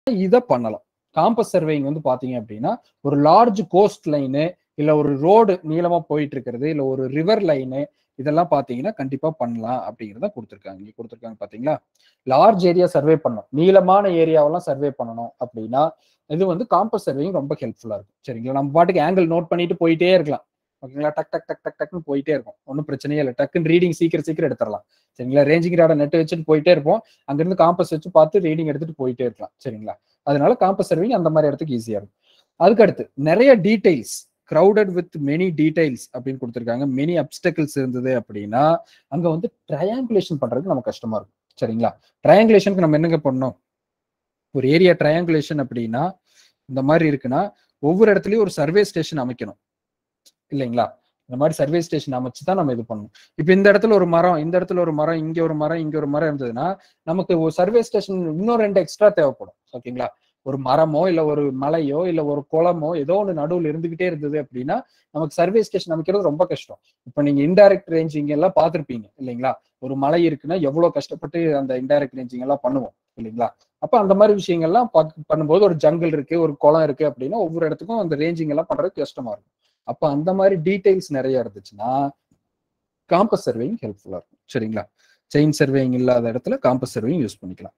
இதை பண்ணலாம் compass surveying வந்து பாத்தீங்க அப்படின்னா ஒரு லார்ஜ் கோஸ்ட் லைனு இல்ல ஒரு ரோடு நீளமா போயிட்டு இருக்கிறது இல்ல ஒரு ரிவர் லைனு இதெல்லாம் பாத்தீங்கன்னா கண்டிப்பா பண்ணலாம் அப்படிங்கிறத கொடுத்துருக்காங்க இங்க கொடுத்துருக்காங்க பாத்தீங்களா லார்ஜ் ஏரியா சர்வே பண்ணணும் நீளமான ஏரியாவெல்லாம் சர்வே பண்ணணும் அப்படின்னா இது வந்து காம்பஸ் சர்வேயும் ரொம்ப ஹெல்ப்ஃபுல்லா இருக்கும் சரிங்களா நம்ம பாட்டுக்கு ஆங்கிள் நோட் பண்ணிட்டு போயிட்டே இருக்கலாம் ஓகேங்களா டக் டக் டக் டக் டக்னு போயிட்டே இருக்கும் ஒன்றும் பிரச்சனையே இல்லை டக்குன்னு ரீடிங் சீக்கிரம் சீக்கிரம் எடுத்துடலாம் சரிங்களா ரேஞ்சிங் ராட நெட் வச்சுட்டு போயிட்டே இருப்போம் அங்கிருந்து காம்பஸ் வச்சு பார்த்து ரீடிங் எடுத்துட்டு போயிட்டே இருக்கலாம் சரிங்களா அதனால காம்பஸ் சர்விங் அந்த மாதிரி இடத்துக்கு ஈஸியா இருக்கும் அதுக்கு அடுத்து நிறைய details crowded with many details அப்படின்னு கொடுத்துருக்காங்க மெனி அப்டக்கிள்ஸ் இருந்தது அப்படின்னா அங்க வந்து ட்ரையாங்குலேஷன் பண்றதுக்கு நமக்கு கஷ்டமா இருக்கும் சரிங்களா ட்ரையாங்குலேஷனுக்கு நம்ம என்னங்க பண்ணோம் ஒரு ஏரியா ட்ரையாங்குலேஷன் அப்படின்னா இந்த மாதிரி இருக்குன்னா ஒவ்வொரு இடத்துலயும் ஒரு சர்வே ஸ்டேஷன் அமைக்கணும் இல்லைங்களா இந்த மாதிரி சர்வே ஸ்டேஷன் அமைச்சு தான் நம்ம இது பண்ணணும் இப்போ இந்த இடத்துல ஒரு மரம் இந்த இடத்துல ஒரு மரம் இங்க ஒரு மரம் இங்க ஒரு மரம் இருந்ததுன்னா நமக்கு ஒரு சர்வே ஸ்டேஷன் இன்னும் ரெண்டு எக்ஸ்ட்ரா தேவைப்படும் ஓகேங்களா ஒரு மரமோ இல்ல ஒரு மலையோ இல்ல ஒரு குளமோ ஏதோ ஒன்று நடுவில் இருந்துகிட்டே இருந்தது அப்படின்னா நமக்கு சர்வே ஸ்டேஷன் அமைக்கிறது ரொம்ப கஷ்டம் இப்போ நீங்க இன்டைரக்ட் ரேஞ்சிங் எல்லாம் பார்த்துருப்பீங்க இல்லைங்களா ஒரு மலை இருக்குன்னா எவ்வளவு கஷ்டப்பட்டு அந்த இன்டைரக்ட் ரேஞ்சிங் எல்லாம் பண்ணுவோம் இல்லைங்களா அப்ப அந்த மாதிரி விஷயங்கள்லாம் பாக்க- பண்ணும்போது ஒரு ஜங்கிள் இருக்கு ஒரு குளம் இருக்கு அப்படின்னா ஒவ்வொரு இடத்துக்கும் அந்த ரேஞ்சிங் எல்லாம் பண்றதுக்கு கஷ்டமா இருக்கும் அப்ப அந்த மாதிரி டீடைல்ஸ் நிறைய இருந்துச்சுன்னா காம்பஸ் சர்வேயிங் ஹெல்ப்ஃபுல்லா இருக்கும் சரிங்களா செயின் சர்வேயிங் இல்லாத இடத்துல காம்பஸ் சர்வேயிங் யூஸ் பண்ணிக்கலாம்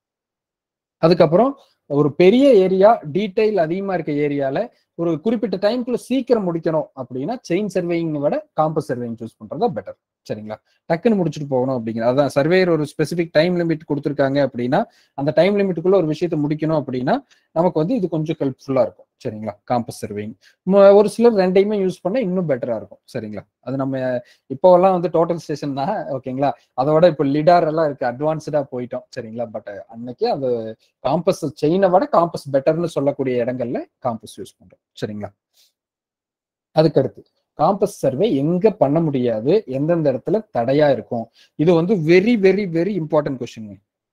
அதுக்கப்புறம் ஒரு பெரிய ஏரியா டீடைல் அதிகமா இருக்க ஏரியால ஒரு குறிப்பிட்ட டைம்குள்ள சீக்கிரம் முடிக்கணும் அப்படின்னா செயின் சர்வேயிங் விட காம்பஸ் சர்வேயிங் சூஸ் பண்றதா பெட்டர் சரிங்களா டக்குன்னு முடிச்சுட்டு போகணும் அப்படிங்கிற அதான் சர்வேயர் ஒரு ஸ்பெசிபிக் டைம் லிமிட் கொடுத்துருக்காங்க அப்படின்னா அந்த டைம் லிமிட்டுக்குள்ள ஒரு விஷயத்தை முடிக்கணும் அப்படின்னா நமக்கு வந்து இது கொஞ்சம் ஹெல்ப்ஃபுல்லா இருக்கும் சரிங்களா காம்பஸ் சர்வேயிங் ஒரு சிலர் ரெண்டையுமே யூஸ் பண்ணா இன்னும் பெட்டரா இருக்கும் சரிங்களா அது நம்ம இப்போவெல்லாம் வந்து டோட்டல் ஸ்டேஷன் தான் ஓகேங்களா அதோட இப்போ லிடார் எல்லாம் இருக்கு அட்வான்ஸ்டா போயிட்டோம் சரிங்களா பட் அன்னைக்கு அது காம்பஸ் செயினை விட காம்பஸ் பெட்டர்னு சொல்லக்கூடிய இடங்கள்ல காம்பஸ் யூஸ் பண்றோம் சரிங்களா அதுக்கு அடுத்து காம்பஸ் சர்வே எங்க பண்ண முடியாது எந்தெந்த இடத்துல தடையா இருக்கும் இது வந்து very very very important question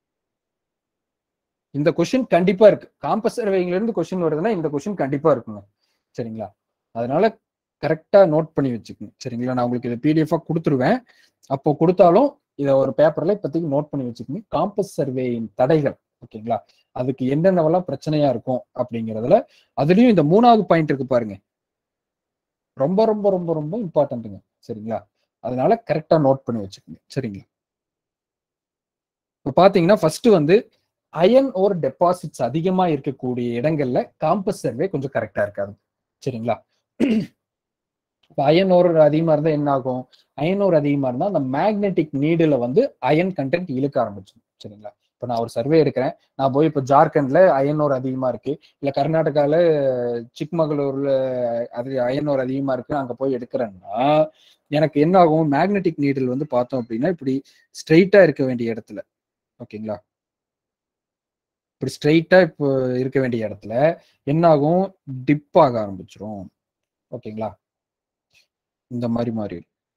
இந்த கொஸ்டின் கண்டிப்பா இருக்கு காம்பஸ் சர்வேல இருந்து கொஸ்டின் வருதுன்னா இந்த கொஸ்டின் கண்டிப்பா இருக்குங்க சரிங்களா அதனால கரெக்டா நோட் பண்ணி வச்சுக்கோங்க சரிங்களா நான் உங்களுக்கு இதை பிடிஎஃபா கொடுத்துருவேன் அப்போ கொடுத்தாலும் இதை ஒரு பேப்பர்ல இப்போதைக்கு நோட் பண்ணி வச்சுக்கோங்க காம்பஸ் சர்வேயின் தடைகள் ஓகேங்களா அதுக்கு என்னென்னவெல்லாம் பிரச்சனையா இருக்கும் அப்படிங்கிறதுல அதுலயும் இந்த மூணாவது பாயிண்ட் இருக்கு பாருங்க ரொம்ப ரொம்ப ரொம்ப ரொம்ப இம்பார்ட்டன்ட்டுங்க சரிங்களா அதனால கரெக்டா நோட் பண்ணி வச்சுக்கோங்க சரிங்களா இப்போ பாத்தீங்கன்னா ஃபர்ஸ்ட் வந்து அயன் ஓர் டெபாசிட்ஸ் அதிகமா இருக்கக்கூடிய இடங்கள்ல காம்பஸ் சர்வே கொஞ்சம் கரெக்டா இருக்காது சரிங்களா இப்போ அயன் ஓர் அதிகமா இருந்தா என்ன ஆகும் அயன் ஓர் அதிகமா இருந்தா அந்த மேக்னெட்டிக் நீடுல வந்து அயன் கண்டென்ட் இழுக்க ஆரம்பிச்சிடும் சரிங்களா இப்போ நான் ஒரு சர்வே எடுக்கிறேன் நான் போய் இப்போ ஜார்க்கண்ட்ல அயனோர் அதிகமா இருக்கு இல்ல கர்நாடகால சிக்மகளூர்ல அது அயனோர் அதிகமா இருக்கு அங்க போய் எடுக்கிறேன்னா எனக்கு என்ன ஆகும் மேக்னெட்டிக் நீடில் வந்து பார்த்தோம் அப்படின்னா இப்படி ஸ்ட்ரெயிட்டா இருக்க வேண்டிய இடத்துல ஓகேங்களா இப்படி ஸ்ட்ரெயிட்டா இப்போ இருக்க வேண்டிய இடத்துல என்ன ஆகும் டிப் ஆக ஆரம்பிச்சிரும் ஓகேங்களா இந்த மாதிரி மாறி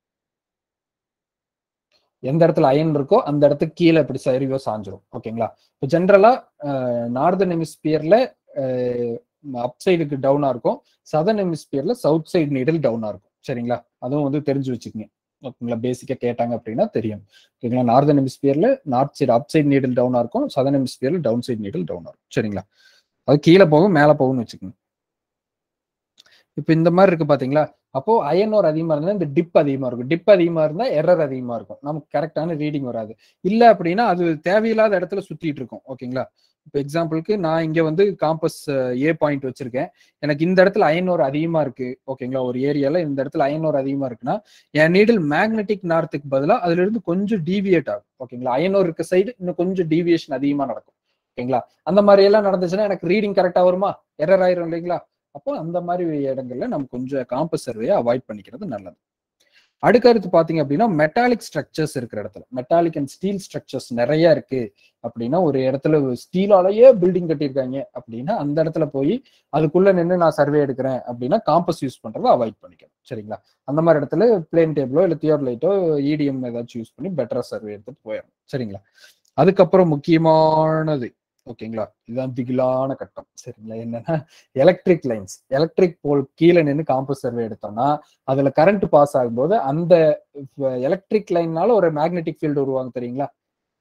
எந்த இடத்துல அயன் இருக்கோ அந்த இடத்துக்கு கீழே இப்படி சரிவோ சாஞ்சிரும் ஓகேங்களா இப்போ ஜென்ரலா நார்தன் ஹெமிஸ்பியர்ல அப் சைடுக்கு டவுனா இருக்கும் சதர்ன் ஹெமிஸ்பியர்ல சவுத் சைடு நீடல் டவுனா இருக்கும் சரிங்களா அதுவும் வந்து தெரிஞ்சு வச்சுக்கோங்க ஓகேங்களா பேசிக்கா கேட்டாங்க அப்படின்னா தெரியும் ஓகேங்களா நார்தன் ஹெமிஸ்பியர்ல north side up side needle டவுனா இருக்கும் சதர்ன் ஹெமிஸ்பியர்ல டவுன் சைடு நீடல் டவுனா இருக்கும் சரிங்களா அது கீழே போகும் மேலே போகும்னு வச்சுக்கோங்க இப்போ இந்த மாதிரி இருக்கு பாத்தீங்களா அப்போ அயனோர் அதிகமா இருந்தா இந்த டிப் அதிகமா இருக்கும் டிப் அதிகமா இருந்தா எரர் அதிகமா இருக்கும் நமக்கு கரெக்டான ரீடிங் வராது இல்ல அப்படின்னா அது தேவையில்லாத இடத்துல சுத்திட்டு இருக்கும் ஓகேங்களா இப்போ எக்ஸாம்பிளுக்கு நான் இங்க வந்து காம்பஸ் ஏ பாயிண்ட் வச்சிருக்கேன் எனக்கு இந்த இடத்துல அயனோர் அதிகமா இருக்கு ஓகேங்களா ஒரு ஏரியால இந்த இடத்துல அயனோர் அதிகமா இருக்குன்னா என் நீடில் மேக்னெட்டிக் நார்த்துக்கு பதிலாக அதுல இருந்து கொஞ்சம் டீவியேட் ஆகும் ஓகேங்களா அயனோர் இருக்க சைடு இன்னும் கொஞ்சம் டீவியேஷன் அதிகமா நடக்கும் ஓகேங்களா அந்த மாதிரி எல்லாம் நடந்துச்சுன்னா எனக்கு ரீடிங் கரெக்டா வருமா எரர் ஆயிரும் இல்லைங்களா அப்போ அந்த மாதிரி இடங்கள்ல நம்ம கொஞ்சம் காம்பஸ் சர்வேயை அவாய்ட் பண்ணிக்கிறது நல்லது அடுக்கடுத்து பாத்தீங்க அப்படின்னா மெட்டாலிக் ஸ்ட்ரக்சர்ஸ் இருக்கிற இடத்துல மெட்டாலிக் அண்ட் ஸ்டீல் ஸ்ட்ரக்சர்ஸ் நிறைய இருக்கு அப்படின்னா ஒரு இடத்துல ஸ்டீலாலேயே பில்டிங் கட்டியிருக்காங்க அப்படின்னா அந்த இடத்துல போய் அதுக்குள்ள நின்று நான் சர்வே எடுக்கிறேன் அப்படின்னா காம்பஸ் யூஸ் பண்றதை அவாய்ட் பண்ணிக்கணும் சரிங்களா அந்த மாதிரி இடத்துல பிளேன் டேபிளோ இல்லை தியோர்லைட்டோ இடிஎம் ஏதாச்சும் யூஸ் பண்ணி பெட்டரா சர்வே எடுத்துட்டு போயிடணும் சரிங்களா அதுக்கப்புறம் முக்கியமானது ஓகேங்களா இதுதான் திகிலான கட்டம் சரிங்களா என்னன்னா எலக்ட்ரிக் லைன்ஸ் எலக்ட்ரிக் போல் கீழே நின்று காம்பஸ் சர்வே எடுத்தோம்னா அதுல கரண்ட் பாஸ் ஆகும்போது அந்த எலக்ட்ரிக் லைன்னால ஒரு மேக்னெட்டிக் ஃபீல்டு உருவாங்க தெரியுங்களா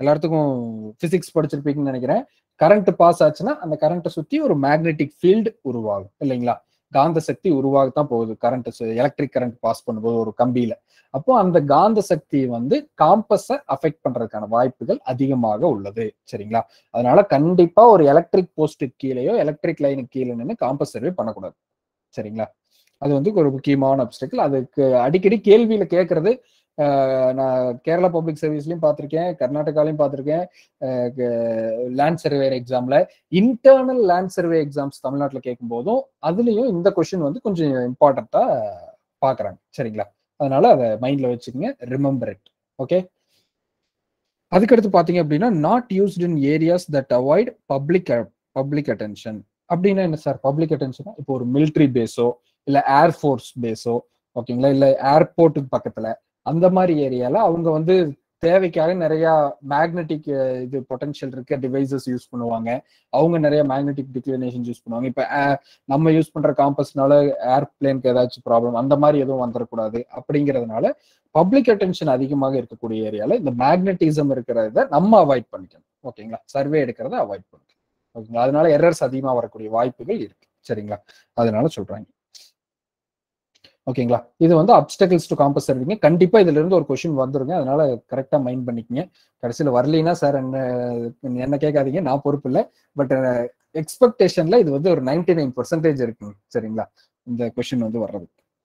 எல்லாத்துக்கும் பிசிக்ஸ் படிச்சிருப்பீங்கன்னு நினைக்கிறேன் கரண்ட் பாஸ் ஆச்சுன்னா அந்த கரண்ட்டை சுத்தி ஒரு மேக்னெட்டிக் ஃபீல்டு உருவாகும் இல்லைங்களா காந்த சக்தி உருவாகத்தான் போகுது கரண்ட் எலக்ட்ரிக் கரண்ட் பாஸ் பண்ணும்போது ஒரு கம்பியில அப்போ அந்த காந்த சக்தி வந்து காம்பஸை அஃபெக்ட் பண்றதுக்கான வாய்ப்புகள் அதிகமாக உள்ளது சரிங்களா அதனால கண்டிப்பா ஒரு எலக்ட்ரிக் போஸ்ட்டுக்கு கீழேயோ எலக்ட்ரிக் லைனுக்கு கீழே நின்று காம்பஸ் சர்வே பண்ணக்கூடாது சரிங்களா அது வந்து ஒரு முக்கியமான அப்டிக்கல் அதுக்கு அடிக்கடி கேள்வியில கேட்கறது நான் கேரளா பப்ளிக் சர்வீஸ்லயும் பார்த்திருக்கேன் கர்நாடகாலையும் பார்த்திருக்கேன் லேண்ட் சர்வேர் எக்ஸாம்ல இன்டர்னல் லேண்ட் சர்வே எக்ஸாம்ஸ் தமிழ்நாட்டில் கேட்கும் போதும் அதுலயும் இந்த கொஸ்டின் வந்து கொஞ்சம் இம்பார்ட்டண்டா பாக்குறாங்க சரிங்களா அதனால அதை மைண்ட்ல வச்சுக்கோங்க ரிமெம்பர் இட் ஓகே அதுக்கடுத்து பாத்தீங்க அப்படின்னா not used in areas that avoid public public attention அப்படின்னா என்ன சார் பப்ளிக் அட்டென்ஷன் இப்போ ஒரு மிலிட்ரி பேஸோ இல்ல ஏர்ஃபோர்ஸ் பேஸோ ஓகேங்களா இல்ல ஏர்போர்ட்டுக்கு பக்கத்துல அந்த மாதிரி ஏரியால அவங்க வந்து தேவைக்காக நிறைய மேக்னெட்டிக் இது பொட்டன்ஷியல் இருக்க டிவைசஸ் யூஸ் பண்ணுவாங்க அவங்க நிறைய மேக்னெட்டிக் டிக்ளினேஷன் யூஸ் பண்ணுவாங்க இப்ப நம்ம யூஸ் பண்ற காம்பஸ்னால ஏர்பிளேனுக்கு ஏதாச்சும் ப்ராப்ளம் அந்த மாதிரி எதுவும் வந்துடக்கூடாது அப்படிங்கிறதுனால பப்ளிக் அட்டென்ஷன் அதிகமாக இருக்கக்கூடிய ஏரியால இந்த மேக்னட்டிசம் இருக்கிறத நம்ம அவாய்ட் பண்ணிக்கணும் ஓகேங்களா சர்வே எடுக்கிறத அவாய்ட் பண்ணிக்கணும் ஓகேங்களா அதனால எரர்ஸ் அதிகமாக வரக்கூடிய வாய்ப்புகள் இருக்கு சரிங்களா அதனால சொல்றாங்க ஓகேங்களா இது வந்து அப்டக்கிள்ஸ் டு காம்பஸ் சர்வீங்க கண்டிப்பா இதுல இருந்து ஒரு கொஸ்டின் வந்துருங்க அதனால கரெக்டா மைண்ட் பண்ணிக்கங்க கடைசியில் வரலைன்னா சார் என்ன என்ன கேட்காதீங்க நான் பொறுப்பு இல்லை பட் எக்ஸ்பெக்டேஷன்ல இது வந்து ஒரு நைன்டி நைன் பர்சன்டேஜ் இருக்குங்க சரிங்களா இந்த கொஸ்டின் வந்து வர்றது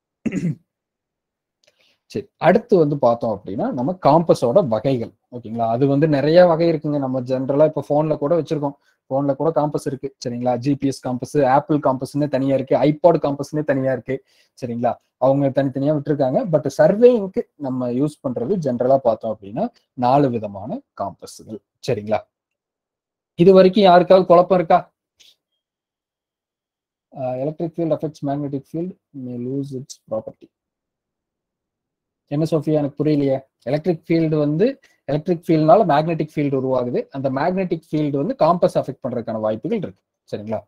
சரி அடுத்து வந்து பார்த்தோம் அப்படின்னா நம்ம காம்பஸோட வகைகள் ஓகேங்களா அது வந்து நிறைய வகை இருக்குங்க நம்ம ஜென்ரலா இப்போ போன்ல கூட வச்சிருக்கோம் போன்ல கூட காம்பஸ் இருக்கு சரிங்களா ஜிபிஎஸ் காம்பஸ் ஆப்பிள் காம்பஸ்னு தனியா இருக்கு ஐபாட் காம்பஸ்னு தனியா இருக்கு சரிங்களா அவங்க தனித்தனியா விட்டுருக்காங்க பட் சர்வேயிங்க்கு நம்ம யூஸ் பண்றது ஜென்ரலா பார்த்தோம் அப்படின்னா நாலு விதமான காம்பஸ்கள் சரிங்களா இது வரைக்கும் யாருக்காவது குழப்பம் இருக்கா electric field affects magnetic field may lose its property என்ன சோஃபியா எனக்கு புரியலையே எலக்ட்ரிக் ஃபீல்டு வந்து எலக்ட்ரிக் ஃபீல்ட்னால மேக்னெட்டிக் ஃபீல்டு உருவாகுது அந்த மேக்னெட்டிக் ஃபீல்டு வந்து காம்பஸ் அஃபெக்ட் பண்றதுக்கான வாய்ப்புகள் இருக்கு சரிங்களா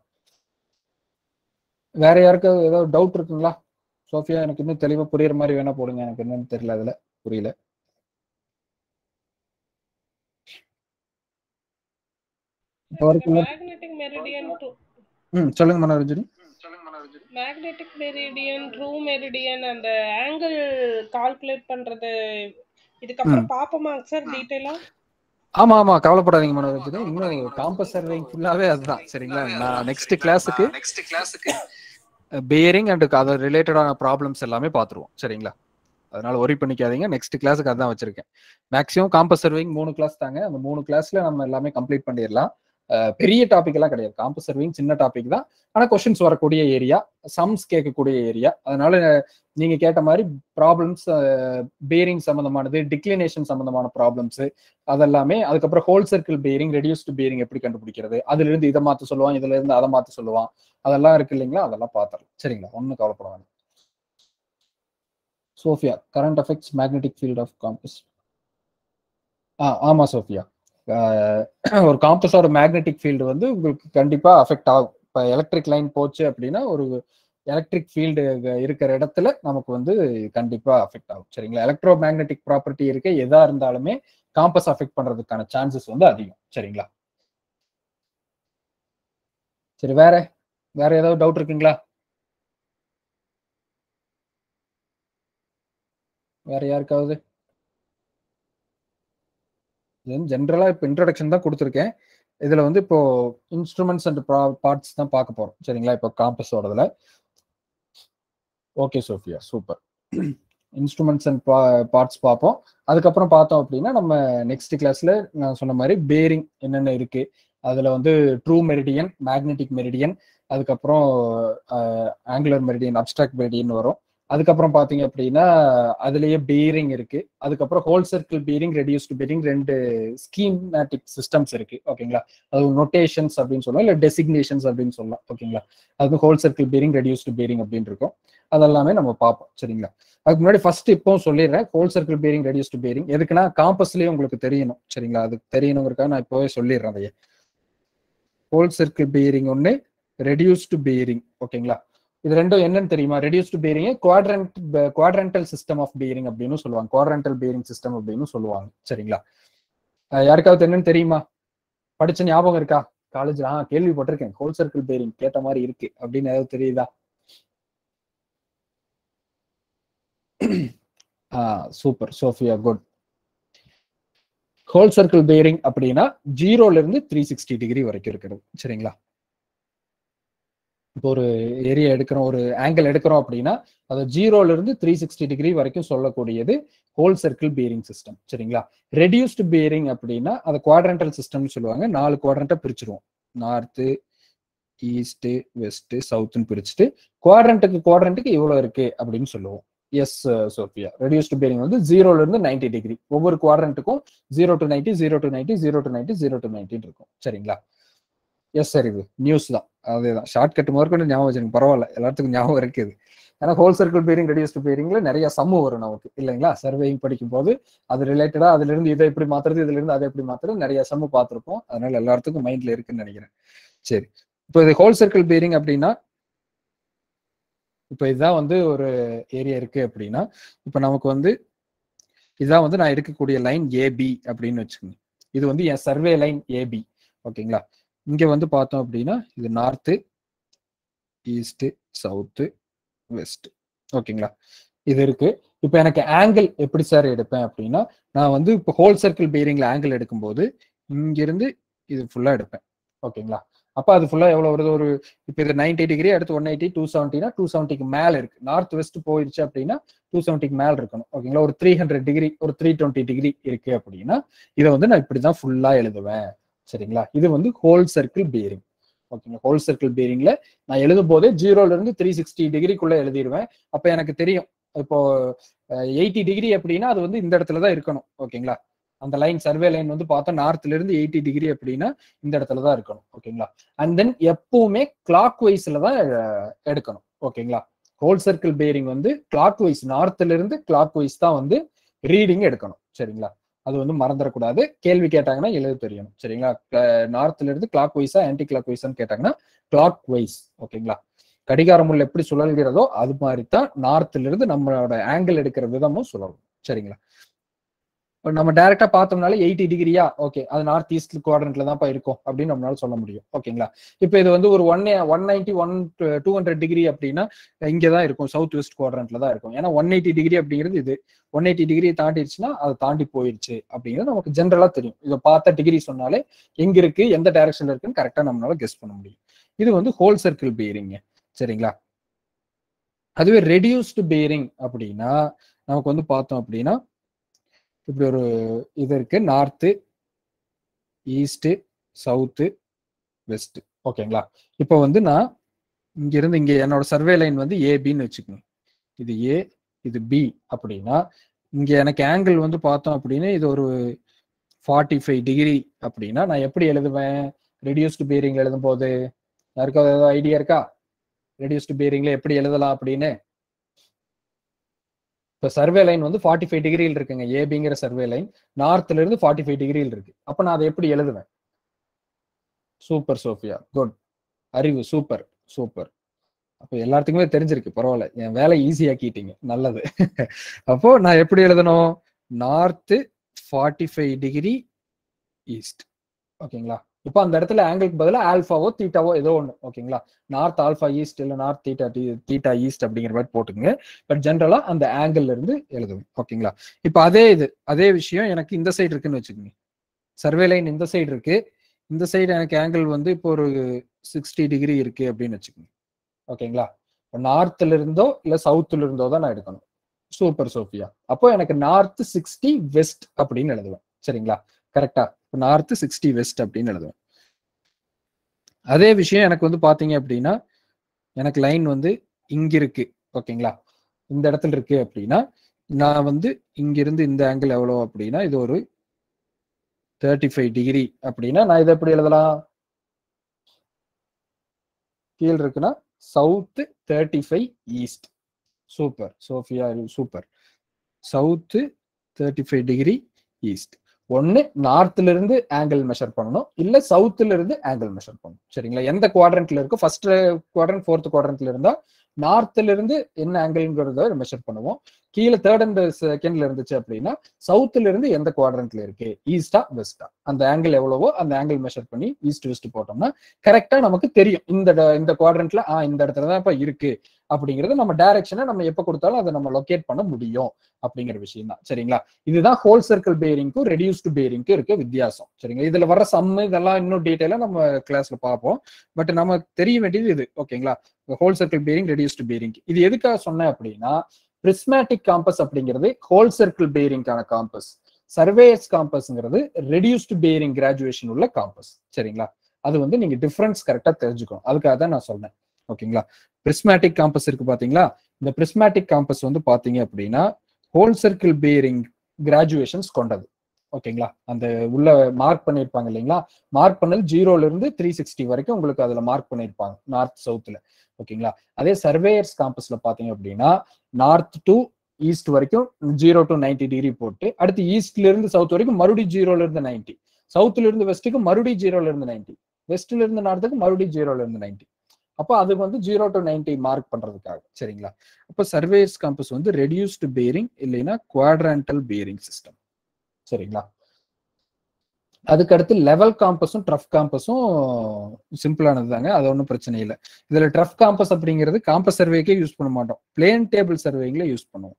வேற யாருக்கும் ஏதாவது டவுட் இருக்குங்களா சோஃபியா எனக்கு இன்னும் தெளிவா புரியுற மாதிரி வேணா போடுங்க எனக்கு என்னன்னு தெரியல அதுல புரியல மேக்னெட்டிக் மெரிடியன் ம் சொல்லுங்க Manoranjani magnetic meridian true meridian அந்த ஆங்கிள் கால்குலேட் பண்றது இதுக்கப்புறம் பாப்போமாங்க சார் டீடைலா ஆமா ஆமா கவலைப்படாதீங்க மனோரஞ்சனி இன்னும் காம்பஸ் சர்வேங் ஃபுல்லாவே அதுதான் சரிங்களா நான் நெக்ஸ்ட் கிளாஸுக்கு நெக்ஸ்ட் கிளாஸுக்கு பேரிங் அண்ட் அது ரிலேட்டடான ப்ராப்ளம்ஸ் எல்லாமே பார்த்துருவோம் சரிங்களா அதனால ஒரி பண்ணிக்காதீங்க நெக்ஸ்ட் கிளாஸுக்கு அதான் வச்சிருக்கேன் மேக்ஸிமம் காம்பஸ் சர்விங் மூணு கிளாஸ் தாங்க அந்த மூணு கிளாஸ்ல நம்ம எல்லாமே கம்ப்ளீட் பண்ணிடலாம் பெரிய டாபிக் எல்லாம் கிடையாது காம்பஸ் சர்விங் சின்ன டாபிக் தான் ஆனா கொஸ்டின்ஸ் வரக்கூடிய ஏரியா சம்ஸ் கேட்கக்கூடிய ஏரியா அதனால நீங்க கேட்ட மாதிரி ப்ராப்ளம்ஸ் பேரிங் சம்பந்தமானது டிக்ளினேஷன் சம்பந்தமான ப்ராப்ளம்ஸ் அதெல்லாமே அதுக்கப்புறம் whole circle bearing reduced bearing எப்படி கண்டுபிடிக்கிறது அதுல இருந்து இதை மாத்த சொல்லுவான் இதுல இருந்து அதை மாத்த சொல்லுவான் அதெல்லாம் இருக்கு இல்லைங்களா அதெல்லாம் பார்த்துடலாம் சரிங்களா ஒன்றும் கவலைப்பட வேண்டாம் Sophia current affects magnetic field of compass ஆ ஆமா சோஃபியா ஒரு காம்பஸோட மேக்னெட்டிக் ஃபீல்டு வந்து உங்களுக்கு கண்டிப்பா அஃபெக்ட் ஆகும் இப்போ எலக்ட்ரிக் லைன் போச்சு அப்படின்னா ஒரு எலக்ட்ரிக் ஃபீல்டு இருக்கிற இடத்துல நமக்கு வந்து கண்டிப்பா அஃபெக்ட் ஆகும் சரிங்களா எலக்ட்ரோ மேக்னெட்டிக் ப்ராப்பர்ட்டி இருக்க எதா இருந்தாலுமே காம்பஸ் அஃபெக்ட் பண்றதுக்கான சான்சஸ் வந்து அதிகம் சரிங்களா சரி வேற வேற ஏதாவது டவுட் இருக்குங்களா வேற யாருக்காவது ஜென்ரலா இப்போ இன்ட்ரடக்ஷன் தான் கொடுத்துருக்கேன் இதுல வந்து இப்போ இன்ஸ்ட்ருமெண்ட்ஸ் அண்ட் பார்ட்ஸ் தான் பார்க்க போறோம் சரிங்களா இப்போ காம்பஸோடதுல okay Sophia super instruments and parts பார்ப்போம் அதுக்கப்புறம் பார்த்தோம் அப்படின்னா நம்ம நெக்ஸ்ட் கிளாஸ்ல நான் சொன்ன மாதிரி பேரிங் என்னென்ன இருக்கு அதுல வந்து ட்ரூ மெரிடியன் மேக்னெட்டிக் மெரிடியன் அதுக்கப்புறம் ஆங்குலர் மெரிடியன் அப்டிராக்ட் மெரிடியன் வரும் அதுக்கப்புறம் பாத்தீங்க அப்படின்னா அதுலயே பீரிங் இருக்கு அதுக்கப்புறம் whole circle bearing reduced bearing ரெண்டு ஸ்கீமேட்டிக் சிஸ்டம்ஸ் இருக்கு ஓகேங்களா அது நொட்டேஷன்ஸ் அப்படின்னு சொல்லலாம் இல்ல டெசிக்னேஷன்ஸ் அப்படின்னு சொல்லலாம் ஓகேங்களா அது whole circle bearing reduced bearing அப்படின்னு இருக்கும் அதெல்லாமே நம்ம பார்ப்போம் சரிங்களா அதுக்கு முன்னாடி ஃபர்ஸ்ட் இப்போ சொல்லிடுறேன் whole circle bearing reduced bearing எதுக்குன்னா காம்பஸ்லயே உங்களுக்கு தெரியணும் சரிங்களா அது தெரியணுங்கிறக்காக நான் இப்போவே சொல்லிடுறேன் அதையே ஹோல் சர்க்கிள் பேரிங் ஒன்று ரெடியூஸ்டு பேரிங் ஓகேங்களா இது ரெண்டும் என்னன்னு தெரியுமா reduced bearing quadrant quadrantal system of bearing அப்படின்னு சொல்லுவாங்க குவாட்ரண்டல் பேரிங் சிஸ்டம் அப்படின்னு சொல்லுவாங்க சரிங்களா அஹ் யாருக்காவது என்னன்னு தெரியுமா படிச்ச ஞாபகம் இருக்கா காலேஜ்ல ஆ கேள்விப்பட்டிருக்கேன் ஹோல் சர்க்கிள் பேரிங் கேட்ட மாதிரி இருக்கு அப்படின்னு ஏதாவது தெரியுதா ஆ super Sophia good whole circle bearing அப்படின்னா ஜீரோல இருந்து த்ரீ சிக்ஸ்டி டிகிரி வரைக்கும் இருக்கிறது சரிங்களா இப்போ ஒரு ஏரியா எடுக்கிறோம் ஒரு ஆங்கிள் எடுக்கிறோம் அப்படின்னா அது ஜீரோல இருந்து த்ரீ சிக்ஸ்டி டிகிரி வரைக்கும் சொல்லக்கூடியது ஹோல் சர்க்கிள் பேரிங் சிஸ்டம் சரிங்களா ரெடியூஸ்டு பேரிங் அப்படின்னா அதை குவாட்ரண்டல் சிஸ்டம்னு சொல்லுவாங்க நாலு குவாட்ரண்டா பிரிச்சிருவோம் நார்த்து ஈஸ்ட் வெஸ்ட் சவுத்னு பிரிச்சுட்டு குவாட்ரண்ட்டுக்கு குவாட்ரண்ட்டுக்கு இவ்வளவு இருக்கு அப்படின்னு சொல்லுவோம் எஸ் சோஃபியா ரெடியூஸ்டு பேரிங் வந்து ஜீரோல இருந்து நைன்டி டிகிரி ஒவ்வொரு குவாட்ரண்ட்டுக்கும் zero to ninety zero to ninety zero to ninety zero to நைன்டின்னு இருக்கும் சரிங்களா எஸ் சார் இது நியூஸ் தான் அதேதான் ஷார்ட் கட் முதற்கொண்டு ஞாபகம் வச்சுருங்க பரவாயில்ல எல்லாத்துக்கும் ஞாபகம் இருக்குது ஏன்னா ஹோல் சர்க்கிள் பேரிங் ரெடியூஸ்டு பேரிங்ல நிறைய சம்மு வரும் நமக்கு இல்லைங்களா சர்வேயிங் படிக்கும் போது அது ரிலேட்டடா அதுல இருந்து இதை எப்படி மாத்துறது இதுல இருந்து அதை எப்படி மாத்துறது நிறைய சம்மு பார்த்துருப்போம் அதனால எல்லாத்துக்கும் மைண்ட்ல இருக்குன்னு நினைக்கிறேன் சரி இப்போ இது ஹோல் சர்க்கிள் பேரிங் அப்படின்னா இப்போ இதுதான் வந்து ஒரு ஏரியா இருக்கு அப்படின்னா இப்போ நமக்கு வந்து இதுதான் வந்து நான் எடுக்கக்கூடிய லைன் ஏபி அப்படின்னு வச்சுக்கோங்க இது வந்து என் சர்வே லைன் ஏபி ஓகேங்களா இங்க வந்து பார்த்தோம் அப்படின்னா இது நார்த்து ஈஸ்ட் சவுத்து வெஸ்ட் ஓகேங்களா இது இருக்கு இப்போ எனக்கு ஆங்கிள் எப்படி சார் எடுப்பேன் அப்படின்னா நான் வந்து இப்போ ஹோல் சர்க்கிள் பேரிங்ல ஆங்கிள் எடுக்கும்போது இங்கிருந்து இது ஃபுல்லா எடுப்பேன் ஓகேங்களா அப்போ அது ஃபுல்லா எவ்வளவு வருது ஒரு இப்போ இது நைன்டி டிகிரி அடுத்து ஒன் எயிட்டி டூ செவன்ட்டினா டூ செவன்ட்டிக்கு மேல இருக்கு நார்த் வெஸ்ட் போயிடுச்சு அப்படின்னா டூ செவன்ட்டிக்கு மேல இருக்கணும் ஓகேங்களா ஒரு த்ரீ ஹண்ட்ரட் டிகிரி ஒரு த்ரீ டுவெண்ட்டி டிகிரி இருக்கு அப்படின்னா இதை வந்து நான் இப்படிதான் ஃபுல்லா எழுதுவேன் சரிங்களா இது வந்து ஹோல் சர்க்கிள் பேரிங் ஓகேங்களா ஹோல் சர்க்கிள் பேரிங்ல நான் எழுதும் போதே ஜீரோல இருந்து த்ரீ சிக்ஸ்டி டிகிரிக்குள்ள எழுதிடுவேன் அப்ப எனக்கு தெரியும் இப்போ எயிட்டி டிகிரி அப்படின்னா அது வந்து இந்த இடத்துல தான் இருக்கணும் ஓகேங்களா அந்த லைன் சர்வே லைன் வந்து பார்த்தா நார்த்ல இருந்து எயிட்டி டிகிரி அப்படின்னா இந்த இடத்துல தான் இருக்கணும் ஓகேங்களா அண்ட் தென் எப்பவுமே கிளாக் வைஸ்ல தான் அஹ், எடுக்கணும் ஓகேங்களா ஹோல் சர்க்கிள் பேரிங் வந்து கிளாக் வைஸ் நார்த்ல இருந்து கிளாக் வைஸ் தான் வந்து ரீடிங் எடுக்கணும் சரிங்களா அது வந்து மறந்துடக்கூடாது கேள்வி கேட்டாங்கன்னா எழுத தெரியணும் சரிங்களா நார்த்ல இருந்து கிளாக் வைஸா ஆன்டி கிளாக் வைஸான்னு கேட்டாங்கன்னா கிளாக் வைஸ் ஓகேங்களா கடிகார முள் எப்படி சுழல்கிறதோ அது மாதிரி தான் நார்த்ல இருந்து நம்மளோட ஆங்கிள் எடுக்கிற விதமும் சுழலும் சரிங்களா இப்ப நம்ம டைரக்டா பார்த்தோம்னால எயிட்டி டிகிரியா ஓகே அது நார்த் ஈஸ்ட் குவாட்ரண்ட்ல தான்ப்பா இருக்கும் அப்படின்னு நம்மளால சொல்ல முடியும் ஓகேங்களா இப்போ இது வந்து ஒரு one one ninety one two hundred degree அப்படின்னா இங்கே தான் இருக்கும் சவுத் வெஸ்ட் குவாட்ரண்ட்ல தான் இருக்கும் ஏன்னா ஒன் எயிட்டி டிகிரி அப்படிங்கிறது இது ஒன் எயிட்டி டிகிரி தாண்டிடுச்சுன்னா அது தாண்டி போயிடுச்சு அப்படிங்கிறது நமக்கு ஜென்ரலா தெரியும் இதை பார்த்த டிகிரி சொன்னாலே எங்க இருக்கு எந்த டைரக்ஷன்ல இருக்குன்னு கரெக்டா நம்மளால கெஸ் பண்ண முடியும் இது வந்து ஹோல் சர்க்கிள் பேரிங் சரிங்களா அதுவே ரெடியூஸ்டு பேரிங் அப்படின்னா நமக்கு வந்து பார்த்தோம் அப்படின்னா இப்படி ஒரு இது இருக்கு நார்த்து ஈஸ்ட் சவுத்து வெஸ்ட் ஓகேங்களா இப்போ வந்து நான் இங்க இருந்து இங்க என்னோட சர்வே லைன் வந்து ஏபின்னு வச்சுக்கோங்க இது ஏ இது பி அப்படின்னா இங்க எனக்கு ஆங்கிள் வந்து பார்த்தோம் அப்படின்னா இது ஒரு ஃபார்ட்டி ஃபைவ் டிகிரி அப்படின்னா நான் எப்படி எழுதுவேன் ரெடியூஸ்டு பேரிங் எழுதும் போது யாருக்காவது ஏதாவது ஐடியா இருக்கா ரெடியூஸ்டு பேரிங்ல எப்படி எழுதலாம் அப்படின்னு இப்போ சர்வே லைன் வந்து ஃபார்ட்டி ஃபைவ் டிகிரியில் இருக்குங்க ஏபிங்கிற சர்வே லைன் நார்த்ல இருந்து ஃபார்ட்டி ஃபைவ் டிகிரியில் இருக்கு அப்ப நான் அதை எப்படி எழுதுவேன் சூப்பர் சோஃபியா குட் அறிவு சூப்பர் சூப்பர் அப்போ எல்லாத்துக்குமே தெரிஞ்சிருக்கு பரவாயில்ல என் வேலை ஈஸியாக்கிட்டீங்க நல்லது அப்போ நான் எப்படி எழுதணும் north forty five degree east ஓகேங்களா இப்போ அந்த இடத்துல ஆங்கிளுக்கு பதிலாக ஆல்ஃபாவோ தீட்டாவோ ஏதோ ஒன்று ஓகேங்களா நார்த் ஆல்ஃபா ஈஸ்ட் இல்லை நார்த் தீட்டா தீட்டா ஈஸ்ட் அப்படிங்கிற மாதிரி போட்டுங்க பட் ஜென்ரலா அந்த ஆங்கிள் இருந்து எழுதுவேன் ஓகேங்களா இப்போ அதே இது அதே விஷயம் எனக்கு இந்த சைடு இருக்குன்னு வச்சுக்கோங்க சர்வே லைன் இந்த சைடு இருக்கு இந்த சைடு எனக்கு ஆங்கிள் வந்து இப்போ ஒரு சிக்ஸ்டி டிகிரி இருக்கு அப்படின்னு வச்சுக்கோங்க ஓகேங்களா இப்போ நார்த்ல இருந்தோ இல்ல சவுத்துல இருந்தோ தான் நான் எடுக்கணும் சூப்பர் சோஃபியா அப்போ எனக்கு நார்த் சிக்ஸ்டி வெஸ்ட் அப்படின்னு எழுதுவேன் சரிங்களா கரெக்டா இப்போ நார்த் சிக்ஸ்டி வெஸ்ட் அப்படின்னு எழுதுவேன் அதே விஷயம் எனக்கு வந்து பாத்தீங்க அப்படின்னா எனக்கு லைன் வந்து இங்க இருக்கு ஓகேங்களா இந்த இடத்துல இருக்கு அப்படின்னா நான் வந்து இங்கிருந்து இந்த ஆங்கிள் எவ்வளோ அப்படின்னா இது ஒரு தேர்ட்டி ஃபைவ் டிகிரி அப்படின்னா நான் இதை எப்படி எழுதலாம் கீழ் இருக்குன்னா south thirty five east super Sophia super south thirty five degree east ஒன்னு நார்த்ல இருந்து ஆங்கிள் மெஷர் பண்ணணும் இல்ல சவுத்துல இருந்து ஆங்கிள் மெஷர் பண்ணணும் சரிங்களா எந்த குவாட்ரண்ட்ல இருக்கோ ஃபர்ஸ்ட் குவாட்ரண்ட் ஃபோர்த் குவாட்ரண்ட்ல இருந்தா நார்த்ல இருந்து என்ன ஆங்கிள்ங்கிறத மெஷர் பண்ணுவோம் கீழே தேர்ட் அண்ட் செகண்ட்ல இருந்துச்சு அப்படின்னா சவுத்துல இருந்து எந்த குவாட்ரண்ட்ல இருக்கு ஈஸ்டா வெஸ்டா அந்த ஆங்கிள் எவ்வளவோ அந்த ஆங்கிள் மெஷர் பண்ணி ஈஸ்ட் வெஸ்ட் போட்டோம்னா கரெக்டா நமக்கு தெரியும் இந்த ட- இந்த குவாட்ரண்ட்ல ஆ இந்த இடத்துல தான் இப்ப இருக்கு அப்படிங்கறது நம்ம டைரக்ஷனை நம்ம எப்ப கொடுத்தாலும் அதை நம்ம லொகேட் பண்ண முடியும் அப்படிங்கிற விஷயம் தான் சரிங்களா இதுதான் ஹோல் சர்க்கிள் பேரிங்க்கும் ரெடியூஸ்டு பேரிங்க்கும் இருக்க வித்தியாசம் சரிங்களா இதுல வர சம்மு இதெல்லாம் இன்னும் டீட்டெயிலா நம்ம கிளாஸ்ல பார்ப்போம் பட் நம்ம தெரிய வேண்டியது இது ஓகேங்களா whole circle bearing reduced bearing இது எதுக்காக சொன்னேன் அப்படின்னா பிரிஸ்மேட்டிக் காம்பஸ் அப்படிங்கிறது ஹோல் சர்க்கிள் பேரிங்கான காம்பஸ் சர்வேயர்ஸ் காம்பஸ்ங்கிறது ரெடியூஸ்டு பேரிங் கிராஜுவேஷன் உள்ள காம்பஸ் சரிங்களா அது வந்து நீங்க டிஃபரன்ஸ் கரெக்டா தெரிஞ்சுக்கணும் அதுக்காக தான் நான் சொன்னேன் ஓகேங்களா பிரிஸ்மேட்டிக் காம்பஸ் இருக்கு பாத்தீங்களா இந்த பிரிஸ்மேட்டிக் காம்பஸ் வந்து பாத்தீங்க அப்படின்னா ஹோல் சர்க்கிள் பேரிங் கிராஜுவேஷன்ஸ் கொண்டது ஓகேங்களா அந்த உள்ள மார்க் பண்ணியிருப்பாங்க இல்லைங்களா மார்க் பண்ணது ஜீரோல இருந்து த்ரீ சிக்ஸ்டி வரைக்கும் உங்களுக்கு அதுல மார்க் பண்ணியிருப்பாங்க நார்த் சவுத்துல ஓகேங்களா அதே சர்வேயர்ஸ் காம்பஸ்ல பாத்தீங்க அப்படின்னா நார்த் டு ஈஸ்ட் வரைக்கும் ஜீரோ டு 90 டிகிரி போட்டு அடுத்து ஈஸ்ட்ல இருந்து சவுத் வரைக்கும் மறுபடியும் ஜீரோல இருந்து 90 சவுத்துல இருந்து வெஸ்ட்டுக்கு மறுபடியும் ஜீரோல இருந்து 90 வெஸ்ட்ல இருந்து நார்த்துக்கு மறுபடியும் ஜீரோல இருந்து 90 அப்போ அது வந்து ஜீரோ டு 90 மார்க் பண்றதுக்காக சரிங்களா அப்போ சர்வேயர்ஸ் காம்பஸ் வந்து ரெடியூஸ்டு பேரிங் இல்லைன்னா குவாட்ரான்டல் பேரிங் சிஸ்டம் சரிங்களா அதுக்கு அடுத்து லெவல் காம்பஸும் ட்ரஃப் காம்பஸும் சிம்பிளானது தாங்க அது ஒன்றும் பிரச்சனை இல்லை இதுல ட்ரஃப் காம்பஸ் அப்படிங்கிறது காம்பஸ் சர்வேக்கே யூஸ் பண்ண மாட்டோம் பிளேன் டேபிள் சர்வேங்கள யூஸ் பண்ணுவோம்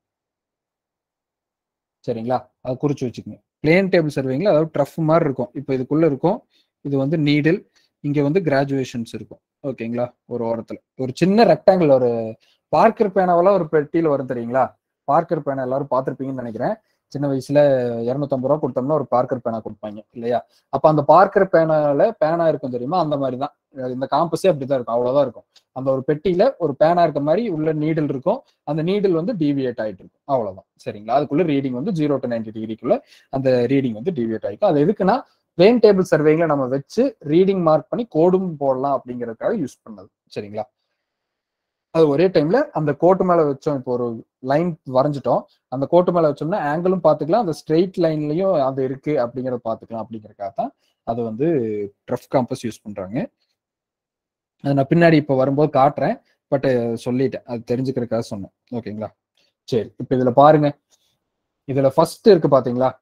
சரிங்களா அதை குறிச்சு வச்சுக்கோங்க பிளேன் டேபிள் சர்வேங்கள அதாவது ட்ரஃப் மாதிரி இருக்கும் இப்போ இதுக்குள்ள இருக்கும் இது வந்து நீடில் இங்க வந்து கிராஜுவேஷன்ஸ் இருக்கும் ஓகேங்களா ஒரு ஓரத்துல ஒரு சின்ன ரெக்டாங்கிள் ஒரு பார்க்கர் பேனாவெல்லாம் ஒரு பெட்டியில வரும் தெரியுங்களா பார்க்கர் பேனா எல்லாரும் பார்த்திருப்பீங்கன்னு நினைக்கிறேன் சின்ன வயசுல இரநூத்தம்பது ரூபா கொடுத்தோம்னா ஒரு பார்க்கர் பேனா கொடுப்பாங்க இல்லையா அப்ப அந்த பார்க்கர் பேனால பேனா இருக்கும் தெரியுமா அந்த மாதிரி தான் இந்த காம்பஸே அப்படிதான் இருக்கும் அவ்வளவுதான் இருக்கும் அந்த ஒரு பெட்டியில ஒரு பேனா இருக்க மாதிரி உள்ள நீடில் இருக்கும் அந்த நீடில் வந்து டிவியேட் ஆயிட்டு இருக்கும் அவ்வளவுதான் சரிங்களா அதுக்குள்ள ரீடிங் வந்து ஜீரோ டு நைன்டி டிகிரிக்குள்ள அந்த ரீடிங் வந்து டிவியேட் ஆயிக்கும் அது எதுக்குன்னா பிளேன் டேபிள் சர்வேங்களை நம்ம வச்சு ரீடிங் மார்க் பண்ணி கோடும் போடலாம் அப்படிங்கறதுக்காக யூஸ் பண்ணது சரிங்களா அது ஒரே டைம்ல அந்த கோட்டு மேல வச்சோம் இப்போ ஒரு லைன் வரைஞ்சிட்டோம் அந்த கோட்டு மேல வச்சோம்னா ஆங்கிளும் பாத்துக்கலாம் அந்த ஸ்ட்ரெயிட் லைன்லயும் அது இருக்கு அப்படிங்கறத பாத்துக்கலாம் அப்படிங்கறதுக்காக தான் அது வந்து ட்ரஃப் காம்பஸ் யூஸ் பண்றாங்க அது நான் பின்னாடி இப்போ வரும்போது காட்டுறேன் பட் சொல்லிட்டேன் அது தெரிஞ்சுக்கிறதுக்காக சொன்னேன் ஓகேங்களா சரி இப்போ இதுல பாருங்க இதுல ஃபர்ஸ்ட் இருக்கு பாத்தீங்களா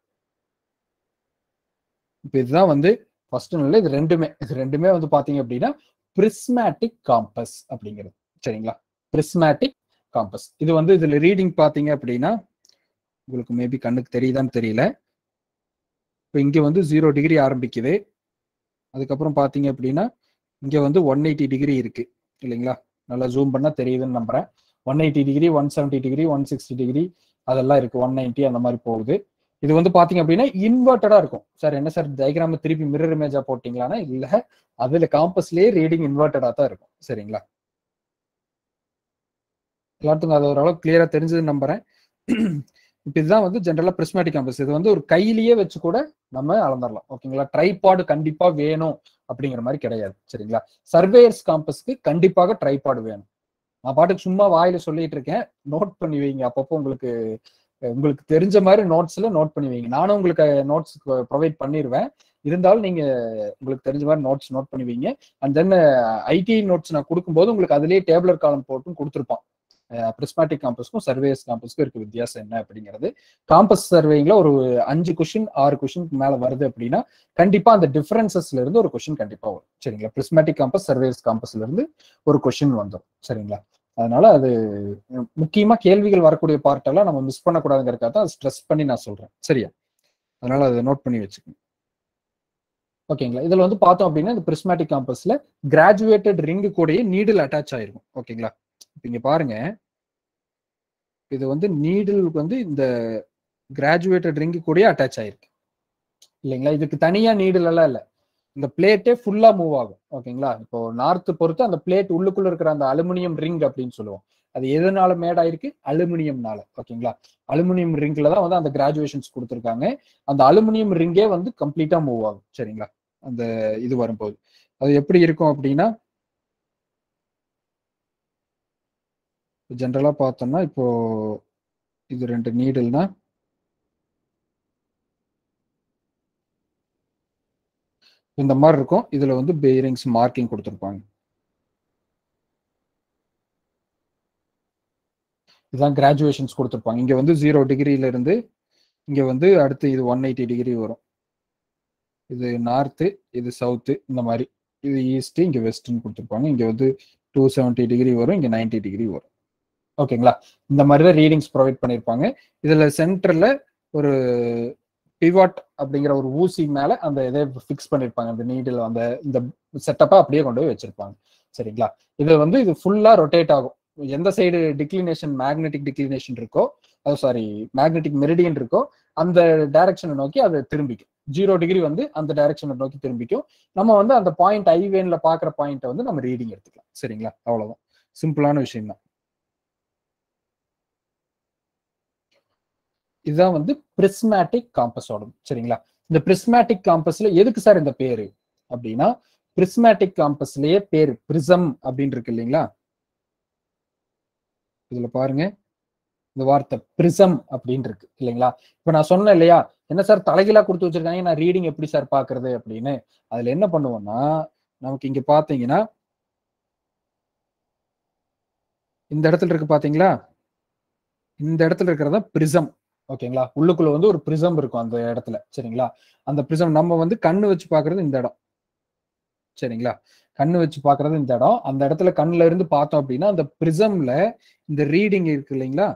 இப்போ இதுதான் வந்து ஃபர்ஸ்ட் நல்ல இது ரெண்டுமே இது ரெண்டுமே வந்து பாத்தீங்க அப்படின்னா பிரிஸ்மேட்டிக் காம்பஸ் அப்படிங்கிறது சரிங்களா பிரிஸ்மேட்டிக் காம்பஸ் இது வந்து இதுல ரீடிங் பாத்தீங்க அப்படின்னா உங்களுக்கு மேபி கண்ணுக்கு தெரியுதான்னு தெரியல இப்போ இங்க வந்து ஜீரோ டிகிரி ஆரம்பிக்குது அதுக்கப்புறம் பாத்தீங்க அப்படின்னா இங்க வந்து ஒன் எயிட்டி டிகிரி இருக்கு இல்லைங்களா நல்லா ஜூம் பண்ணா தெரியுதுன்னு நம்புறேன் one eighty degree one seventy degree one sixty degree அதெல்லாம் இருக்கு ஒன் நைன்டி அந்த மாதிரி போகுது இது வந்து பாத்தீங்க அப்படின்னா இன்வெர்டடா இருக்கும் சார் என்ன சார் டயக்ராம் திருப்பி மிரர் இமேஜா போட்டீங்களான்னா இல்ல அதுல காம்பஸ்லயே ரீடிங் இன்வெர்டடா தான் இருக்கும் சரிங்களா எல்லாத்துக்கும் அது ஓரளவுக்கு கிளியரா தெரிஞ்சதுன்னு நம்புறேன் இப்போ இதுதான் வந்து ஜென்ரலா பிரிஸ்மேட்டிக் காம்பஸ் இது வந்து ஒரு கையிலேயே வச்சு கூட நம்ம அளந்துடலாம் ஓகேங்களா ட்ரைபாடு கண்டிப்பா வேணும் அப்படிங்கிற மாதிரி கிடையாது சரிங்களா சர்வேயர்ஸ் காம்பஸ்க்கு கண்டிப்பாக ட்ரைபாடு வேணும் நான் பாட்டுக்கு சும்மா வாயில சொல்லிட்டு இருக்கேன் நோட் பண்ணி வைங்க அப்பப்போ உங்களுக்கு உங்களுக்கு தெரிஞ்ச மாதிரி நோட்ஸ்ல நோட் பண்ணி வைங்க நானும் உங்களுக்கு நோட்ஸ் ப்ரொவைட் பண்ணிடுவேன் இருந்தாலும் நீங்க உங்களுக்கு தெரிஞ்ச மாதிரி நோட்ஸ் நோட் பண்ணி வைங்க அண்ட் தென் ஐடி நோட்ஸ் நான் கொடுக்கும்போது உங்களுக்கு அதுலேயே டேபிளர் காலம் போட்டும் கொடுத்துருப்போம் பிரிஸ்மாட்டிக் காம்பஸ்க்கும் சர்வேஸ் காம்பஸ்க்கும் இருக்க வித்தியாசம் என்ன அப்படிங்கிறது காம்பஸ் சர்வேங்கள ஒரு அஞ்சு கொஷின் ஆறு கொஷினுக்கு மேல வருது அப்படின்னா கண்டிப்பா அந்த டிஃபரன்சஸ்ல இருந்து ஒரு கொஷின் கண்டிப்பா வரும் சரிங்களா பிரிஸ்மாட்டிக் காம்பஸ் சர்வேஸ் காம்பஸ்ல இருந்து ஒரு கொஷின் வந்துடும் சரிங்களா அதனால அது முக்கியமா கேள்விகள் வரக்கூடிய பார்ட் எல்லாம் நம்ம மிஸ் பண்ணக்கூடாதுங்கிறதுக்காக தான் ஸ்ட்ரெஸ் பண்ணி நான் சொல்றேன் சரியா அதனால அதை நோட் பண்ணி வச்சுக்கோங்க ஓகேங்களா இதுல வந்து பார்த்தோம் அப்படின்னா இந்த பிரிஸ்மாட்டிக் காம்பஸ்ல கிராஜுவேட்டட் ரிங்கு கூடயே நீடில் அட்டாச் ஆயிருக்கும் ஓகேங்களா இப்போ இங்க பாருங்க இது வந்து நீடிலுக்கு வந்து இந்த கிராஜுவேட்டட் ரிங்கு கூடயே அட்டாச் ஆயிருக்கு இல்லைங்களா இதுக்கு தனியா நீடில் எல்லாம் இல்லை இந்த பிளேட்டே ஃபுல்லா மூவ் ஆகும் ஓகேங்களா இப்போ நார்த்து பொறுத்து அந்த பிளேட் உள்ளுக்குள்ள இருக்கிற அந்த அலுமினியம் ரிங் அப்படின்னு சொல்லுவோம் அது எதனால மேட் ஆயிருக்கு அலுமினியம்னால ஓகேங்களா அலுமினியம் ரிங்ல தான் வந்து அந்த கிராஜுவேஷன்ஸ் கொடுத்துருக்காங்க அந்த அலுமினியம் ரிங்கே வந்து கம்ப்ளீட்டா மூவ் ஆகும் சரிங்களா அந்த இது வரும்போது அது எப்படி இருக்கும் அப்படின்னா ஜென்ரலா பார்த்தோம்னா இப்போ இது ரெண்டு நீடில்னா இந்த மாதிரி இருக்கும் இதுல வந்து பேரிங்ஸ் மார்க்கிங் கொடுத்துருப்பாங்க இதுதான் கிராஜுவேஷன்ஸ் கொடுத்துருப்பாங்க இங்க வந்து ஜீரோ டிகிரில இருந்து இங்க வந்து அடுத்து இது ஒன் எயிட்டி டிகிரி வரும் இது நார்த்து இது சவுத்து இந்த மாதிரி இது ஈஸ்ட் இங்க வெஸ்ட்னு கொடுத்துருப்பாங்க இங்க வந்து டூ செவன்ட்டி டிகிரி வரும் இங்க 90 டிகிரி வரும் ஓகேங்களா இந்த மாதிரி தான் ரீடிங்ஸ் ப்ரொவைட் பண்ணியிருப்பாங்க இதுல சென்டர்ல ஒரு பிவாட் அப்படிங்கிற ஒரு ஊசி மேல அந்த இதை ஃபிக்ஸ் பண்ணிருப்பாங்க அந்த நீடில் அந்த இந்த செட்டப்பை அப்படியே கொண்டு போய் வச்சிருப்பாங்க சரிங்களா இது வந்து இது ஃபுல்லா ரொட்டேட் ஆகும் எந்த சைடு டிக்ளினேஷன் மேக்னெட்டிக் டிக்ளினேஷன் இருக்கோ அது சாரி மேக்னெட்டிக் மெரிடியன் இருக்கோ அந்த டைரக்ஷனை நோக்கி அது திரும்பிக்கும் ஜீரோ டிகிரி வந்து அந்த டைரக்ஷனை நோக்கி திரும்பிக்கும் நம்ம வந்து அந்த பாயிண்ட் ஐவேன்ல பாக்குற பாயிண்ட்டை வந்து நம்ம ரீடிங் எடுத்துக்கலாம் சரிங்களா அவ்வளவுதான் சிம்பிளான விஷயம் தான் இதுதான் வந்து பிரிஸ்மேட்டிக் காம்பஸோட சரிங்களா இந்த பிரிஸ்மேட்டிக் காம்பஸ்ல எதுக்கு சார் இந்த பேரு அப்படின்னா பிரிஸ்மேட்டிக் காம்பஸ்லயே பேரு பிரிசம் அப்படின்னு இருக்கு இல்லைங்களா இதுல பாருங்க இந்த வார்த்தை பிரிசம் அப்படின்னு இருக்கு இல்லைங்களா இப்ப நான் சொன்னேன் இல்லையா என்ன சார் தலைகீழா கொடுத்து வச்சிருக்காங்க நான் ரீடிங் எப்படி சார் பாக்குறது அப்படின்னு அதுல என்ன பண்ணுவோம்னா நமக்கு இங்க பாத்தீங்கன்னா இந்த இடத்துல இருக்கு பாத்தீங்களா இந்த இடத்துல இருக்கிறதா பிரிசம் ஓகேங்களா உள்ளுக்குள்ள வந்து ஒரு பிரிசம் இருக்கும் அந்த இடத்துல சரிங்களா அந்த பிரிசம் நம்ம வந்து கண்ணு வச்சு பாக்குறது இந்த இடம் சரிங்களா கண்ணு வச்சு பாக்குறது இந்த இடம் அந்த இடத்துல கண்ணுல இருந்து பார்த்தோம் அப்படின்னா அந்த பிரிசம்ல இந்த ரீடிங் இருக்கு இல்லைங்களா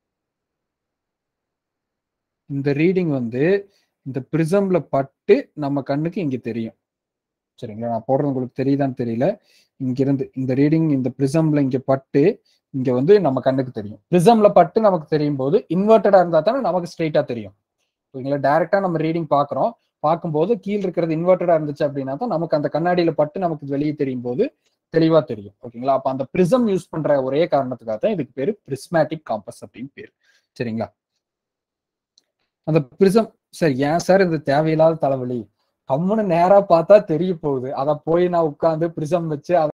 இந்த ரீடிங் வந்து இந்த பிரிசம்ல பட்டு நம்ம கண்ணுக்கு இங்க தெரியும் சரிங்களா நான் போடுறது உங்களுக்கு தெரியுதான்னு தெரியல இங்க இருந்து இந்த ரீடிங் இந்த பிரிசம்ல இங்க பட்டு இங்க வந்து நம்ம கண்ணுக்கு தெரியும் பிரிசம்ல பட்டு நமக்கு தெரியும் போது இன்வெர்டடா இருந்தா தானே நமக்கு ஸ்ட்ரைட்டா தெரியும் ஓகேங்களா டைரக்டா நம்ம ரீடிங் பாக்குறோம் பார்க்கும்போது கீழ் இருக்கிறது இன்வெர்டடா இருந்துச்சு அப்படின்னா தான் நமக்கு அந்த கண்ணாடியில பட்டு நமக்கு வெளியே தெரியும் போது தெளிவா தெரியும் ஓகேங்களா அப்ப அந்த பிரிசம் யூஸ் பண்ற ஒரே காரணத்துக்காக தான் இதுக்கு பேரு பிரிஸ்மேட்டிக் காம்பஸ் அப்படின்னு பேரு சரிங்களா அந்த பிரிசம் சார் ஏன் சார் இது தேவையில்லாத தலைவலி கம்முன்னு நேரா பார்த்தா தெரிய போகுது அத போய் நான் உட்காந்து பிரிசம் வச்சு